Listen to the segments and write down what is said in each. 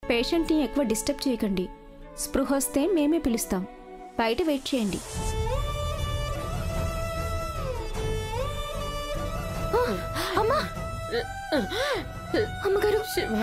పేషెంట్ని ఎక్కువ డిస్టర్బ్ చేయకండి స్పృహ వస్తే మేమే పిలుస్తాం బయట వెయిట్ చేయండి ఆ, అమ్మా అమ్మగారు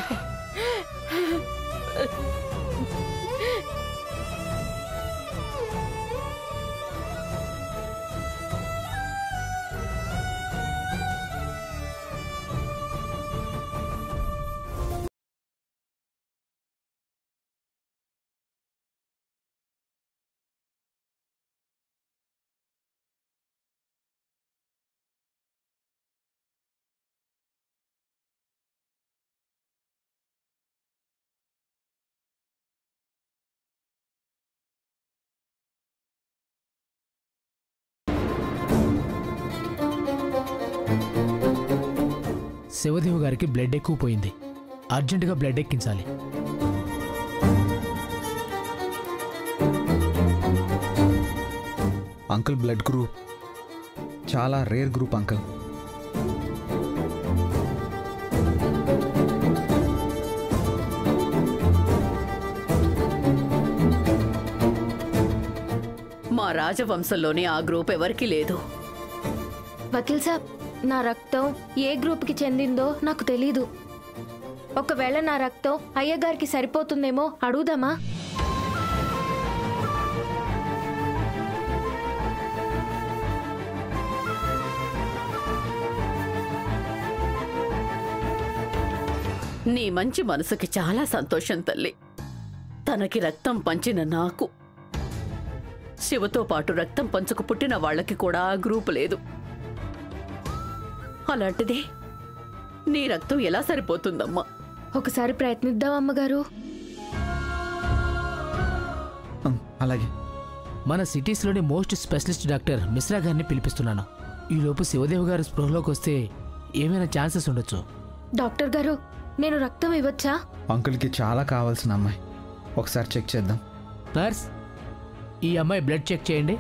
శివదేవ్ గారికి బ్లడ్ ఎక్కువ పోయింది అర్జెంటుగా బ్లడ్ ఎక్కించాలి అంకుల్ బ్లడ్ గ్రూప్ చాలా రేర్ గ్రూప్ అంకుల్ మా రాజవంశంలోనే ఆ గ్రూప్ ఎవరికీ లేదు వకీల్ సాబ్ నా రక్తం ఏ గ్రూప్కి చెందిందో నాకు తెలీదు ఒకవేళ నా రక్తం అయ్యగారికి సరిపోతుందేమో అడుగుదామా నీ మంచి మనసుకి చాలా సంతోషం తల్లి తనకి రక్తం పంచిన నాకు శివతో పాటు రక్తం పంచుకు పుట్టిన వాళ్ళకి కూడా ఆ గ్రూప్ లేదు అలాంటిది నీ రక్తం ఎలా సరిపోతుందమ్మా ఒకసారి ప్రయత్నిద్దాం అమ్మగారు ఉం, అలాగే మన సిటీస్లోని మోస్ట్ స్పెషలిస్ట్ డాక్టర్ మిశ్రా గారిని పిలిపిస్తున్నాను ఈలోపు శివదేవ్ గారు స్పృహలోకి వస్తే ఏమైనా ఛాన్సెస్ ఉండొచ్చు డాక్టర్ గారు నేను రక్తం ఇవ్వచ్చా అంకుల్కి చాలా కావాల్సిన అమ్మాయి ఒకసారి చెక్ చేద్దాం నర్స్ ఈ అమ్మాయి బ్లడ్ చెక్ చేయండి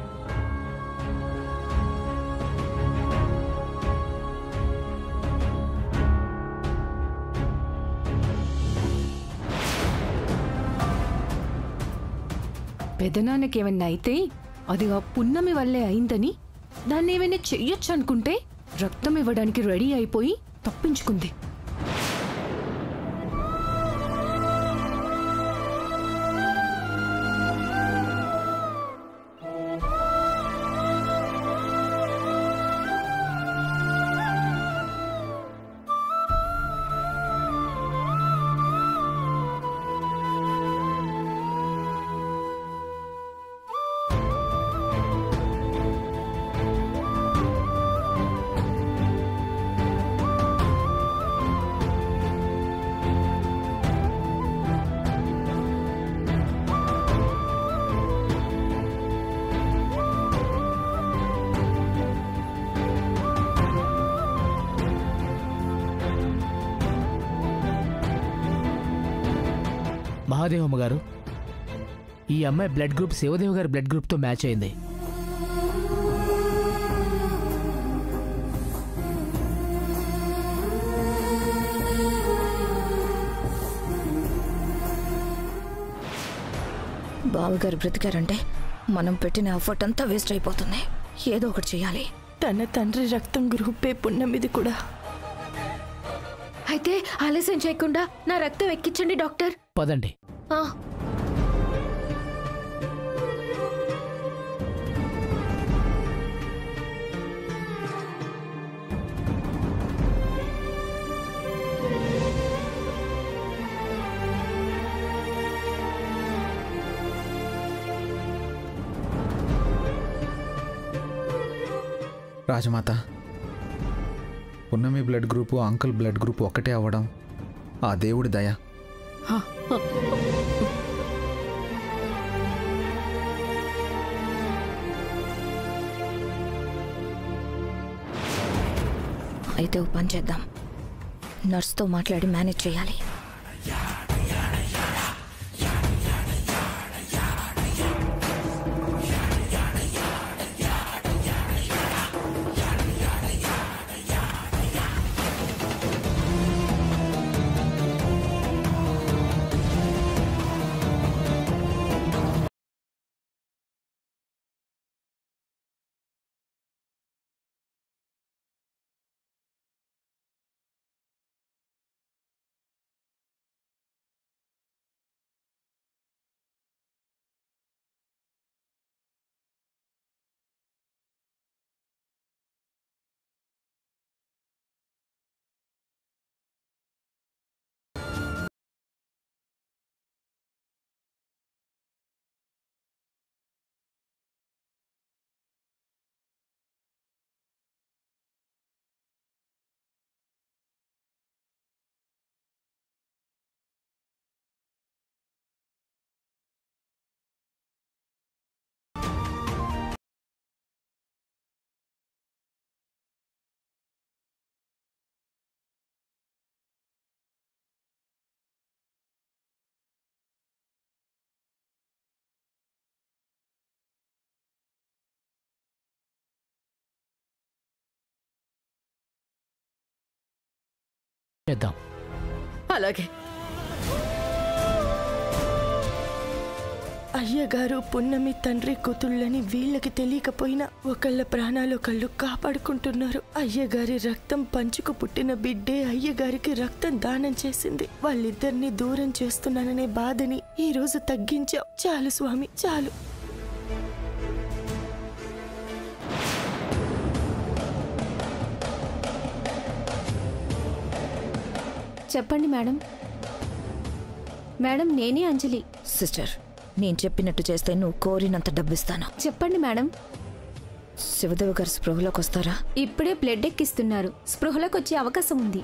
పెదనాన్నకి ఏమన్నా అయితే అది ఆ పున్నమి వల్లే అయిందని దాన్ని ఏమైనా చెయ్యొచ్చు అనుకుంటే రక్తం ఇవ్వడానికి రెడీ అయిపోయి తప్పించుకుంది మహాదేవమ్మ గారు ఈ అమ్మాయి బ్లడ్ గ్రూప్ శివదేవ్ గారి బ్లడ్ గ్రూప్తో మ్యాచ్ అయింది బావగారు బ్రతికారంటే మనం పెట్టిన ఎఫర్ట్ అంతా వేస్ట్ అయిపోతుంది ఏదో ఒకటి చేయాలి తన తండ్రి రక్తం గ్రూపే పున్నమిది కూడా అయితే ఆలస్యం చేయకుండా నా రక్తం ఎక్కించండి డాక్టర్ పదండి ఆ, రాజమాత ఉన్నమి blood group uncle blood group ఒక్కటే అవ్వడం ఆ దేవుడి దయ అయితే ఓ పని చేద్దాం నర్స్తో మాట్లాడి మేనేజ్ చేయాలి చెప్పేద్దాం అలాగే అయ్యగారు పున్నమి తండ్రి కూతుళ్ళని వీళ్ళకి తెలియకపోయినా ఒకళ్ళ ప్రాణాలు ఒకళ్ళు కాపాడుకుంటున్నారు అయ్యగారి రక్తం పంచుకు పుట్టిన బిడ్డే అయ్యగారికి రక్తం దానం చేసింది వాళ్ళిద్దరిని దూరం చేస్తున్నాననే బాధని ఈ రోజు తగ్గించావు చాలు స్వామి చాలు చెప్పండి మేడం మేడం నేనే అంజలి సిస్టర్ నేను చెప్పినట్టు చేస్తే నువ్వు కోరినంత డబ్బిస్తాను చెప్పండి మేడం శివదేవ్ గారు స్పృహలోకి వస్తారా ఇప్పుడే బ్లడ్ ఎక్కిస్తున్నారు స్పృహలోకి వచ్చే అవకాశం ఉంది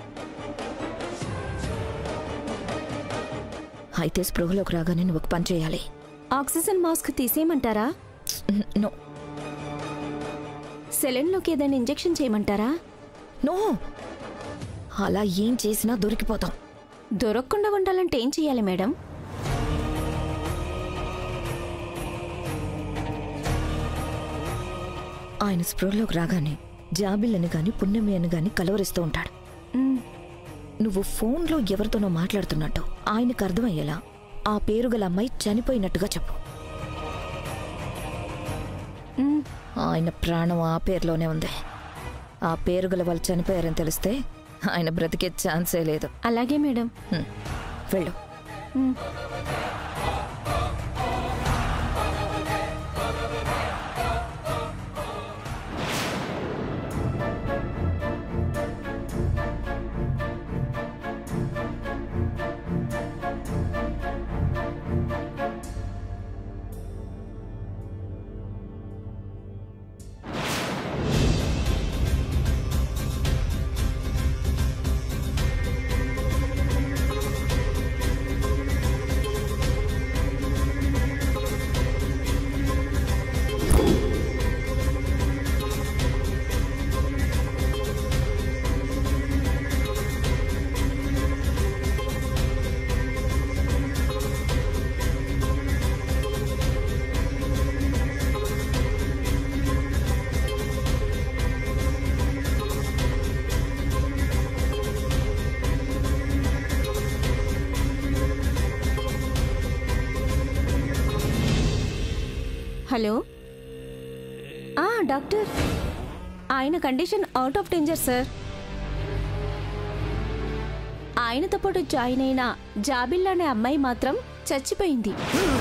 అయితే స్పృహలోకి రాగానే నువ్వు ఒక పని చేయాలి ఆక్సిజన్ మాస్క్ తీసేయమంటారా నో సెలెన్లోకి ఏదైనా ఇంజెక్షన్ చేయమంటారా నో అలా ఏం చేసినా దొరికిపోతాం దొరకకుండా ఉండాలంటే ఏం చేయాలి మేడం ఆయన స్పృహలోకి రాగానే జాబిల్లని గాని పుణ్యమి అని గాని కలవరిస్తూ ఉంటాడు మ్, నువ్వు ఫోన్లో ఎవరితోనో మాట్లాడుతున్నట్టు ఆయనకు అర్థమయ్యేలా ఆ పేరు గల అమ్మాయి చనిపోయినట్టుగా చెప్పు మ్, ఆయన ప్రాణం ఆ పేరులోనే ఉంది ఆ పేరు గల వాళ్ళు చనిపోయారని తెలిస్తే ఆయన బ్రతికే ఛాన్సే లేదు అలాగే మేడం హ్మ్. వెళ్ళు మ్. హలో ఆ, డాక్టర్ ఆయన condition out of danger sir ఆయనతో పాటు జాయిన్ అయిన జాబిల్ అనే అమ్మాయి మాత్రం చచ్చిపోయింది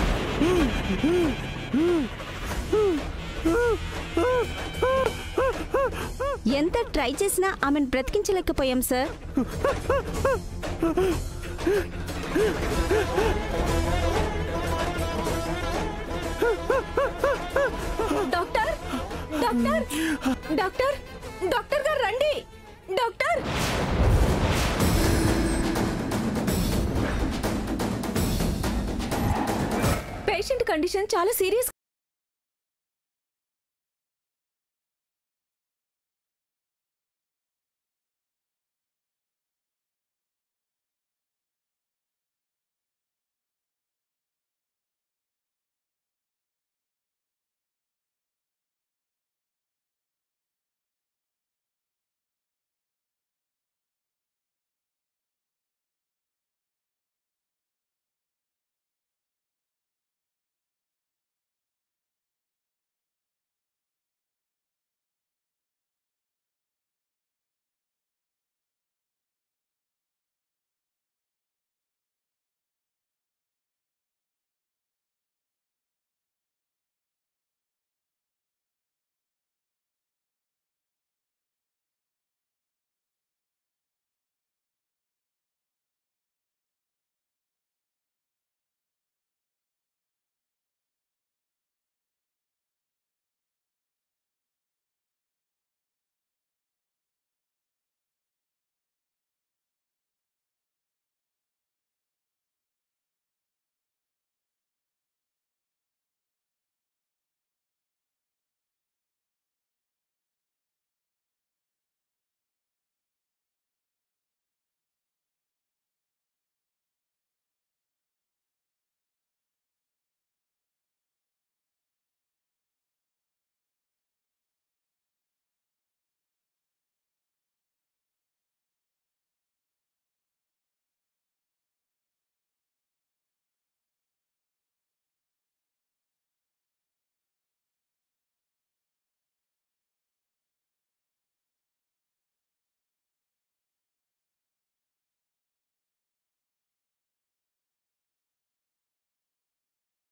ఎంత ట్రై చేసినా ఆమెను బ్రతికించలేకపోయాం sir doctor doctor doctor doctor గారు రండి డాక్టర్ పేషెంట్ కండిషన్ చాలా సీరియస్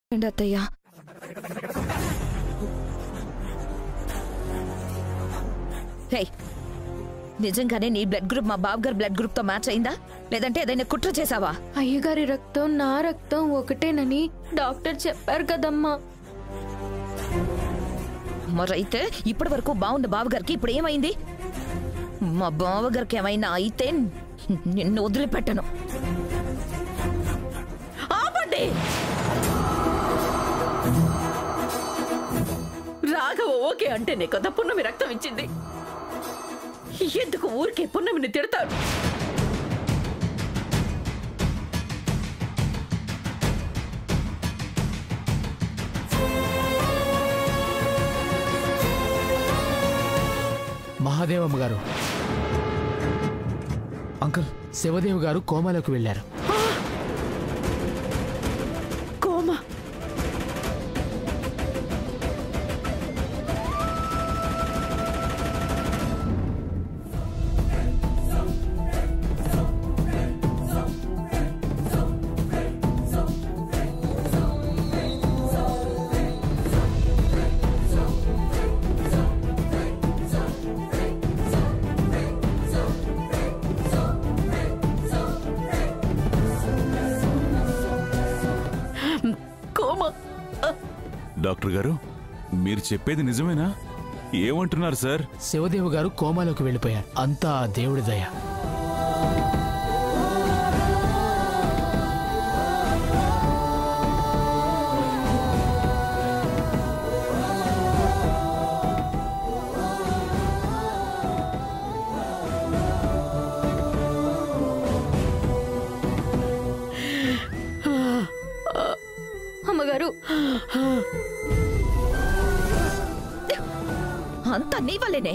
ఏంటి అత్తయ్య హే నిజంగానే నీ బ్లడ్ గ్రూప్ మా బాబు గారి బ్లడ్ గ్రూప్ తో మ్యాచ్ అయిందా లేదంటే ఏదైనా కుట్ర చేసావా అయ్యగారి రక్తం నా రక్తం ఒకటేనని డాక్టర్ చెప్పారు కదమ్మా మరైతే ఇప్పటి వరకు బాగుంది బావగారికి ఇప్పుడు ఏమైంది మా బావగారికి ఏమైనా అయితే నిన్ను వదిలిపెట్టను ఆపండి రాఘవ ఓకే అంటేనే కదా పున్నమి రక్తం ఇచ్చింది ఎందుకు ఊరికే పున్నమిని తిడతాడు మహాదేవమ్మ గారు అంకుల్ శివదేవ్ గారు కోమాలోకి వెళ్ళారు కోమా కోమా డాక్టర్ గారు మీరు చెప్పేది నిజమేనా ఏమంటున్నారు సార్ శివదేవ్ గారు కోమాలోకి వెళ్ళిపోయారు అంతా ఆ దేవుడి దయ అమ్మగారు అంతా నీ వల్లేనే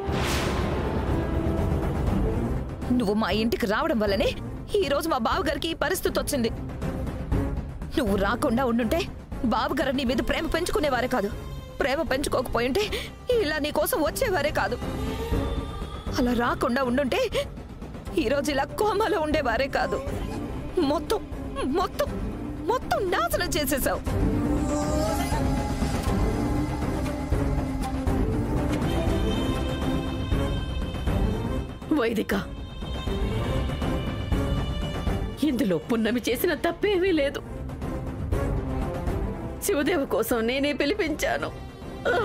నువ్వు మా ఇంటికి రావడం వల్లనే ఈ రోజు మా బావగారికి ఈ పరిస్థితి వచ్చింది నువ్వు రాకుండా ఉండుంటే బావగారు నీ మీద ప్రేమ పెంచుకునేవారే కాదు ప్రేమ పెంచుకోకపోయింటే ఇలా నీ కోసం వచ్చేవారే కాదు అలా రాకుండా ఉండుంటే ఈరోజు ఇలా కోమాలో ఉండేవారే కాదు మొత్తం మొత్తం మొత్తం నాశనం చేసేసావు వైదిక ఇందులో పున్నమి చేసిన తప్పేమీ లేదు శివదేవ కోసం నేనే పిలిపించాను ఆ!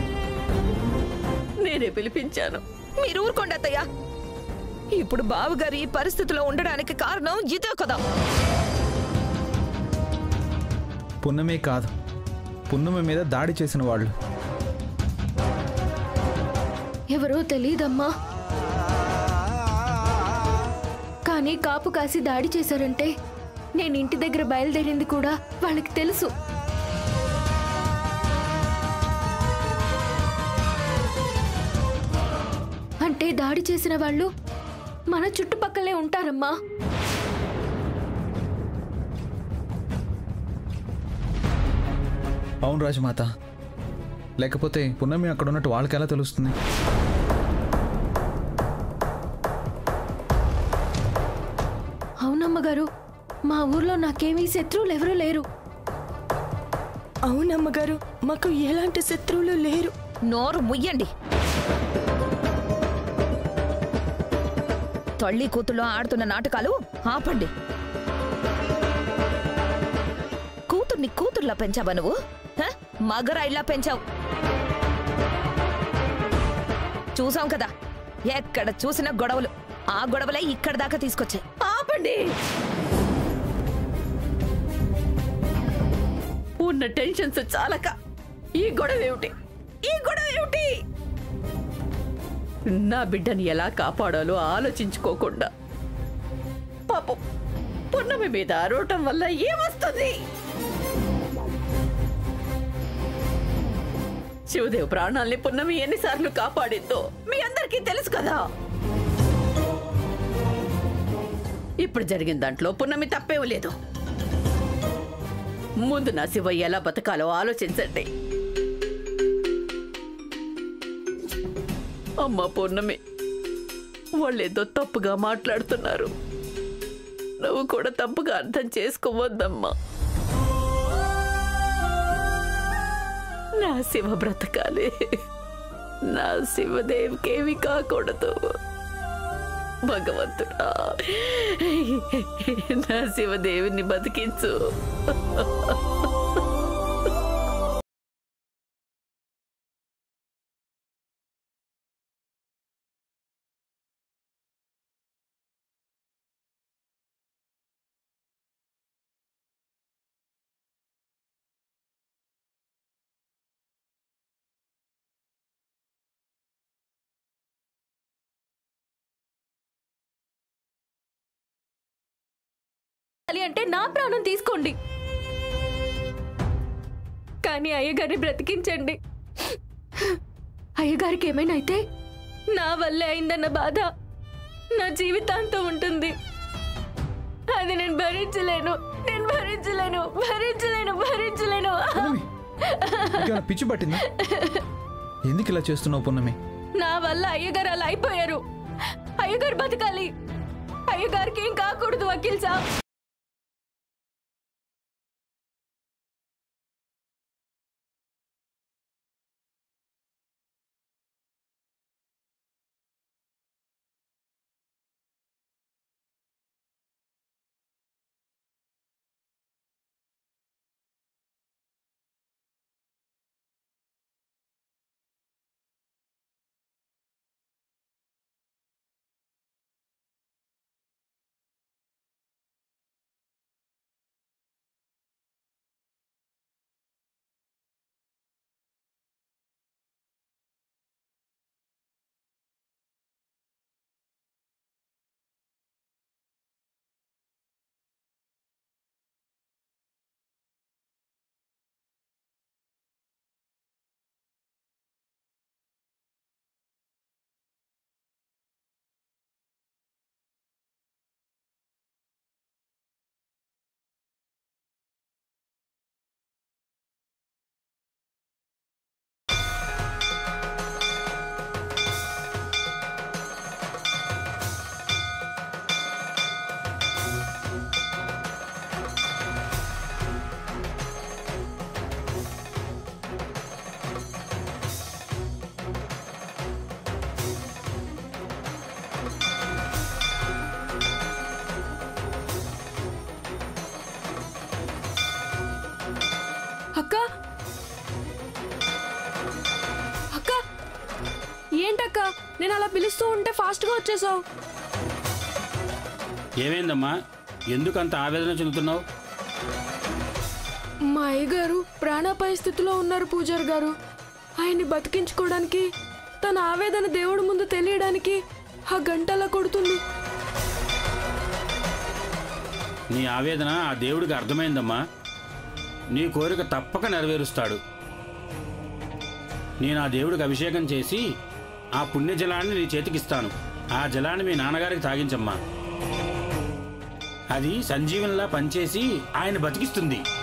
నేనే పిలిపించాను మీరు ఊరుకోండి అత్తయ్య ఇప్పుడు బావగారు ఈ పరిస్థితిలో ఉండడానికి కారణం ఇదే కదా పున్నమే కాదు పున్నమి మీద దాడి చేసిన వాళ్ళు ఎవరో తెలీదమ్మా కానీ కాపు కాసి దాడి చేశారంటే నేను ఇంటి దగ్గర బయలుదేరింది కూడా వాళ్ళకి తెలుసు అంటే దాడి చేసిన వాళ్ళు మన చుట్టుపక్కలే ఉంటారమ్మా అవును రాజమాత లేకపోతే పున్నమి అక్కడ ఉన్నట్టు వాళ్ళకి ఎలా తెలుస్తుంది అవునమ్మగారు మా ఊర్లో నాకేమీ శత్రువులు ఎవరూ లేరు అవునమ్మగారు మాకు ఎలాంటి శత్రువులు లేరు నోరు ముయ్యండి తల్లి కూతుల్లో ఆడుతున్న నాటకాలు ఆపండి కూతుర్ని కూతుర్లా పెంచావా నువ్వు హ? మగరాయిలా పెంచావు చూసాం కదా ఎక్కడ చూసినా గొడవలు ఆ గొడవలే ఇక్కడ దాకా తీసుకొచ్చాయి ఆపండి ఉన్న టెన్షన్స్ చాలక ఈ గొడవ ఏమిటి ఈ గొడవ ఏమిటి నా బిడ్డని ఎలా కాపాడాలో ఆలోచించుకోకుండా పాపం పున్నమి మీద అరవటం వల్ల ఏమొస్తుంది శివదేవ్ ప్రాణాల్ని పున్నమి ఎన్నిసార్లు కాపాడిందో మీ అందరికీ తెలుసు కదా ఇప్పుడు జరిగిన దాంట్లో పున్నమి తప్పేం లేదు ముందు నా శివ ఎలా బతకాలో ఆలోచించండి అమ్మ పూర్ణమి వాళ్ళేదో తప్పుగా మాట్లాడుతున్నారు నువ్వు కూడా తప్పుగా అర్థం చేసుకోవద్దమ్మా నా శివ బ్రతకాలి నా శివదేవికేమి కాకూడదు భగవంతుడా నా శివదేవిని బతికించు అది అంటే నా ప్రాణం తీసుకోండి కానీ అయ్యగారిని బ్రతికించండి అయ్యగారికి ఏమైనా అయితే నా వల్లే అయిందన్న బాధ నా జీవితాంతం ఉంటుంది అది నేను భరించలేను నేను భరించలేను భరించలేను భరించలేను పున్నమి నీకేమైనా పిచ్చి పట్టిందా ఎందుకు ఇలా చేస్తున్నావు పున్నమి నా వల్ల అయ్యగారు అలా అయిపోయారు అయ్యగారు బతకాలి అయ్యగారికి ఏం కాకూడదు వకీల్ సాబ్ అక్క అక్క ఏంటక్క నేను అలా పిలుస్తూ ఉంటే ఫాస్ట్గా వచ్చేసావు ఏమైందమ్మా ఎందుకు అంత ఆవేదన చెందుతున్నావు మా అయ్యగారు ప్రాణాపాయ స్థితిలో ఉన్నారు పూజారి గారు ఆయన్ని బతికించుకోవడానికి తన ఆవేదన దేవుడి ముందు తెలియడానికి ఆ గంటలా కొడుతుంది నీ ఆవేదన ఆ దేవుడికి అర్థమైందమ్మా నీ కోరిక తప్పక నెరవేరుస్తాడు నేను ఆ దేవుడికి అభిషేకం చేసి ఆ పుణ్య జలాన్ని నీ చేతికిస్తాను ఆ జలాన్ని మీ నాన్నగారికి తాగించమ్మా అది సంజీవనిలా పనిచేసి ఆయన బతికిస్తుంది